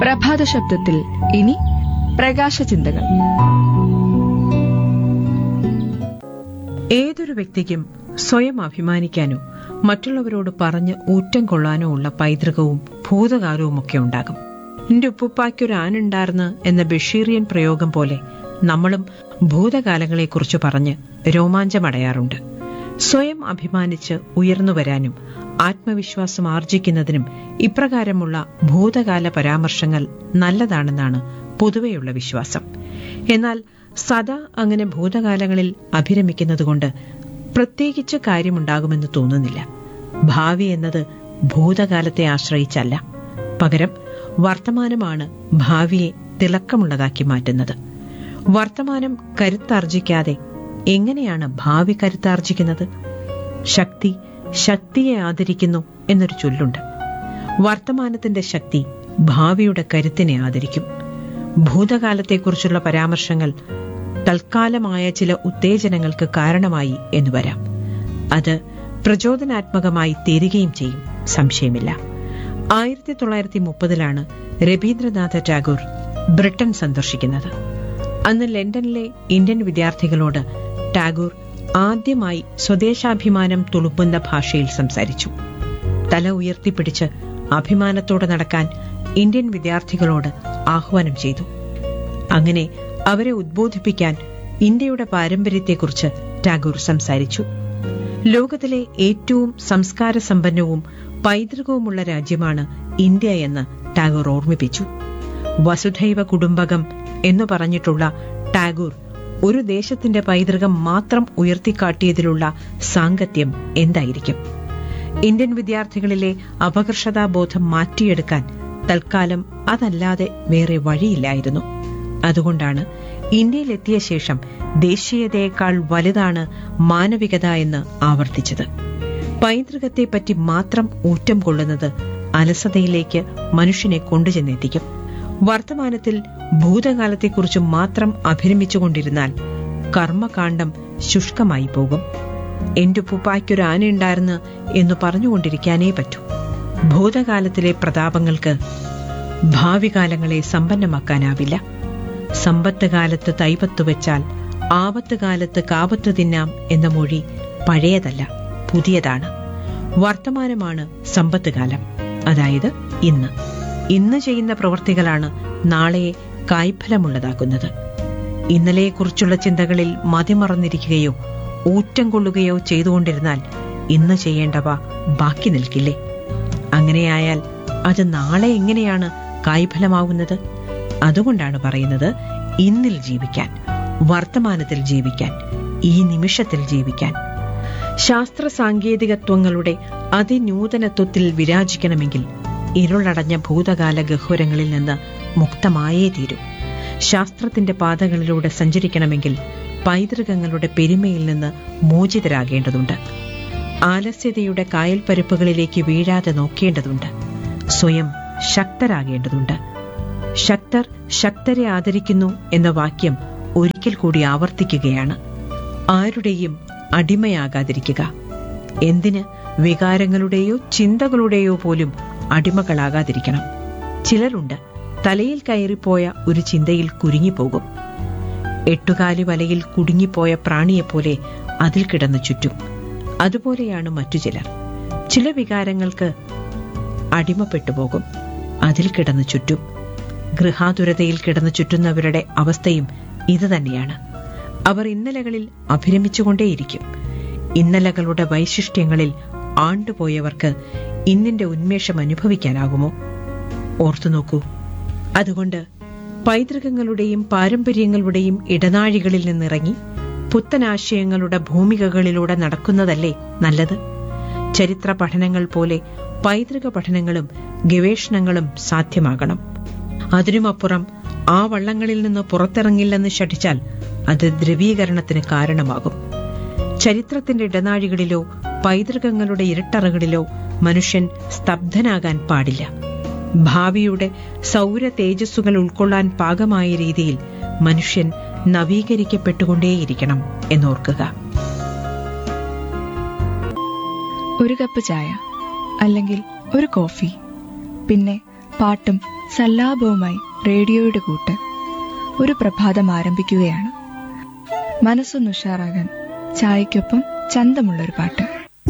പ്രഭാത ശബ്ദത്തിൽ ഇനി പ്രകാശ ചിന്തകൾ ഏതൊരു വ്യക്തിക്കും സ്വയം അഭിമാനിക്കാനോ മറ്റുള്ളവരോട് പറഞ്ഞ് ഊറ്റം കൊള്ളാനോ ഉള്ള പൈതൃകവും ഭൂതകാലവും ഒക്കെ ഉണ്ടാകും എന്റെ ഉപ്പുപ്പായ്ക്കൊരു ആനുണ്ടാർന്ന് എന്ന ബഷീറിയൻ പ്രയോഗം പോലെ നമ്മളും ഭൂതകാലങ്ങളെക്കുറിച്ച് പറഞ്ഞ് രോമാഞ്ചമടയാറുണ്ട് സ്വയം അഭിമാനിച്ച് ഉയർന്നു വരാനും ആത്മവിശ്വാസം ആർജിക്കുന്നതിനും ഇപ്രകാരമുള്ള ഭൂതകാല പരാമർശങ്ങൾ നല്ലതാണെന്നാണ് പൊതുവെയുള്ള വിശ്വാസം എന്നാൽ സദാ അങ്ങനെ ഭൂതകാലങ്ങളിൽ അഭിരമിക്കുന്നതുകൊണ്ട് പ്രത്യേകിച്ച് കാര്യമുണ്ടാകുമെന്ന് തോന്നുന്നില്ല ഭാവി എന്നത് ഭൂതകാലത്തെ ആശ്രയിച്ചല്ല പകരം വർത്തമാനമാണ് ഭാവിയെ തിളക്കമുള്ളതാക്കി മാറ്റുന്നത് വർത്തമാനം കരുത്താർജിക്കാതെ എങ്ങനെയാണ് ഭാവി കരുത്താർജിക്കുന്നത് ശക്തി ശക്തിയെ ആദരിക്കുന്നു എന്നൊരു ചൊല്ലുണ്ട് വർത്തമാനത്തിന്റെ ശക്തി ഭാവിയുടെ കരുത്തിനെ ആദരിക്കും ഭൂതകാലത്തെക്കുറിച്ചുള്ള പരാമർശങ്ങൾ തൽക്കാലമായ ചില ഉത്തേജനങ്ങൾക്ക് കാരണമായി എന്ന് വരാം അത് പ്രചോദനാത്മകമായി തീരുകയും ചെയ്യും സംശയമില്ല ആയിരത്തി തൊള്ളായിരത്തി മുപ്പതിലാണ് രവീന്ദ്രനാഥ ടാഗോർ ബ്രിട്ടൻ സന്ദർശിക്കുന്നത് അന്ന് ലണ്ടനിലെ ഇന്ത്യൻ വിദ്യാർത്ഥികളോട് ടാഗോർ ആദ്യമായി സ്വദേശാഭിമാനം തുളുമ്പുന്ന ഭാഷയിൽ സംസാരിച്ചു തല ഉയർത്തിപ്പിടിച്ച് അഭിമാനത്തോടെ നടക്കാൻ ഇന്ത്യൻ വിദ്യാർത്ഥികളോട് ആഹ്വാനം ചെയ്തു അങ്ങനെ അവരെ ഉദ്ബോധിപ്പിക്കാൻ ഇന്ത്യയുടെ പാരമ്പര്യത്തെക്കുറിച്ച് ടാഗോർ സംസാരിച്ചു ലോകത്തിലെ ഏറ്റവും സംസ്കാര സമ്പന്നവും പൈതൃകവുമുള്ള രാജ്യമാണ് ഇന്ത്യ എന്ന് ടാഗോർ ഓർമ്മിപ്പിച്ചു വസുധൈവ കുടുംബകം എന്നു പറഞ്ഞിട്ടുള്ള ടാഗോർ ഒരു ദേശത്തിന്റെ പൈതൃകം മാത്രം ഉയർത്തിക്കാട്ടിയതിലുള്ള സാങ്കത്യം എന്തായിരിക്കും ഇന്ത്യൻ വിദ്യാർത്ഥികളിലെ അപകർഷതാബോധം മാറ്റിയെടുക്കാൻ തൽക്കാലം അതല്ലാതെ വേറെ വഴിയില്ലായിരുന്നു അതുകൊണ്ടാണ് ഇന്ത്യയിലെത്തിയ ശേഷം ദേശീയതയേക്കാൾ വലുതാണ് മാനവികത എന്ന് ആവർത്തിച്ചത് പൈതൃകത്തെപ്പറ്റി മാത്രം ഊറ്റം കൊള്ളുന്നത് അലസതയിലേക്ക് മനുഷ്യനെ കൊണ്ടുചെന്നെത്തിക്കും വർത്തമാനത്തിൽ ഭൂതകാലത്തെക്കുറിച്ച് മാത്രം അഭിരമിച്ചുകൊണ്ടിരുന്നാൽ കർമ്മകാന്ഡം ശുഷ്കമായി പോകും എന്റെ ഉപ്പുപ്പായ്ക്കൊരു ആനയുണ്ടായിരുന്നു എന്ന് പറഞ്ഞുകൊണ്ടിരിക്കാനേ പറ്റൂ ഭൂതകാലത്തിലെ പ്രതാപങ്ങൾക്ക് ഭാവി കാലങ്ങളെ സമ്പന്നമാക്കാനാവില്ല സമ്പത്ത് കാലത്ത് തൈപത്ത് വെച്ചാൽ ആപത്ത് കാലത്ത് കാപത്ത് തിന്നാം എന്ന മൊഴി പഴയതല്ല പുതിയതാണ് വർത്തമാനമാണ് സമ്പത്ത് കാലം അതായത് ഇന്ന് ഇന്ന് ചെയ്യുന്ന പ്രവൃത്തികളാണ് നാളെയെ കായ്ഫലമുള്ളതാക്കുന്നത് ഇന്നലെയെക്കുറിച്ചുള്ള ചിന്തകളിൽ മതിമറന്നിരിക്കുകയോ ഊറ്റം കൊള്ളുകയോ ചെയ്തുകൊണ്ടിരുന്നാൽ ഇന്ന് ചെയ്യേണ്ടവ ബാക്കി നിൽക്കില്ലേ അങ്ങനെയായാൽ അത് നാളെ എങ്ങനെയാണ് കായ്ഫലമാവുന്നത് അതുകൊണ്ടാണ് പറയുന്നത് ഇന്നിൽ ജീവിക്കാൻ വർത്തമാനത്തിൽ ജീവിക്കാൻ ഈ നിമിഷത്തിൽ ജീവിക്കാൻ ശാസ്ത്ര സാങ്കേതികത്വങ്ങളുടെ അതിനൂതനത്വത്തിൽ വിരാജിക്കണമെങ്കിൽ ഇരുളടഞ്ഞ ഭൂതകാല ഗഹ്വരങ്ങളിൽ നിന്ന് മുക്തമായേ തീരൂ ശാസ്ത്രത്തിന്റെ പാതകളിലൂടെ സഞ്ചരിക്കണമെങ്കിൽ പൈതൃകങ്ങളുടെ പെരുമയിൽ നിന്ന് മോചിതരാകേണ്ടതുണ്ട് ആലസ്യതയുടെ കായൽപ്പരപ്പുകളിലേക്ക് വീഴാതെ നോക്കേണ്ടതുണ്ട് സ്വയം ശക്തരാകേണ്ടതുണ്ട് ശക്തർ ശക്തരെ ആദരിക്കുന്നു എന്ന വാക്യം ഒരിക്കൽ കൂടി ആവർത്തിക്കുകയാണ് ആരുടെയും അടിമയാകാതിരിക്കുക എന്തിന് വികാരങ്ങളുടെയോ ചിന്തകളുടെയോ പോലും അടിമകളാകാതിരിക്കണം ചിലരുണ്ട് തലയിൽ കയറിപ്പോയ ഒരു ചിന്തയിൽ കുരുങ്ങിപ്പോകും എട്ടുകാലി വലയിൽ കുടുങ്ങിപ്പോയ പ്രാണിയെപ്പോലെ അതിൽ കിടന്നു ചുറ്റും അതുപോലെയാണ് മറ്റു ചിലർ ചില വികാരങ്ങൾക്ക് അടിമപ്പെട്ടു പോകും അതിൽ കിടന്നു ചുറ്റും ഗൃഹാതുരതയിൽ കിടന്നു ചുറ്റുന്നവരുടെ അവസ്ഥയും ഇതുതന്നെയാണ് അവർ ഇന്നലകളിൽ അഭിരമിച്ചുകൊണ്ടേയിരിക്കും ഇന്നലകളുടെ വൈശിഷ്ട്യങ്ങളിൽ ആണ്ടുപോയവർക്ക് ഇന്നിന്റെ ഉന്മേഷം അനുഭവിക്കാനാകുമോ ഓർത്തു നോക്കൂ അതുകൊണ്ട് പൈതൃകങ്ങളുടെയും പാരമ്പര്യങ്ങളുടെയും ഇടനാഴികളിൽ നിന്നിറങ്ങി പുത്തനാശയങ്ങളുടെ ഭൂമികകളിലൂടെ നടക്കുന്നതല്ലേ നല്ലത് ചരിത്ര പഠനങ്ങൾ പോലെ പൈതൃക പഠനങ്ങളും ഗവേഷണങ്ങളും സാധ്യമാകണം അതിനുമപ്പുറം ആ വള്ളങ്ങളിൽ നിന്ന് പുറത്തിറങ്ങില്ലെന്ന് ശഠിച്ചാൽ അത് ദ്രവീകരണത്തിന് കാരണമാകും ചരിത്രത്തിന്റെ ഇടനാഴികളിലോ പൈതൃകങ്ങളുടെ ഇരുട്ടറകളിലോ മനുഷ്യൻ സ്തബ്ധനാകാൻ പാടില്ല ഭാവിയുടെ സൗര തേജസ്സുകൾ ഉൾക്കൊള്ളാൻ പാകമായ രീതിയിൽ മനുഷ്യൻ നവീകരിക്കപ്പെട്ടുകൊണ്ടേയിരിക്കണം എന്നോർക്കുക ഒരു കപ്പ് ചായ അല്ലെങ്കിൽ ഒരു കോഫി പിന്നെ പാട്ടും സല്ലാപവുമായി റേഡിയോയുടെ കൂട്ട് ഒരു പ്രഭാതം ആരംഭിക്കുകയാണ് മനസ്സൊന്ന് ഉഷാറാകാൻ ചായയ്ക്കൊപ്പം ചന്തമുള്ളൊരു പാട്ട്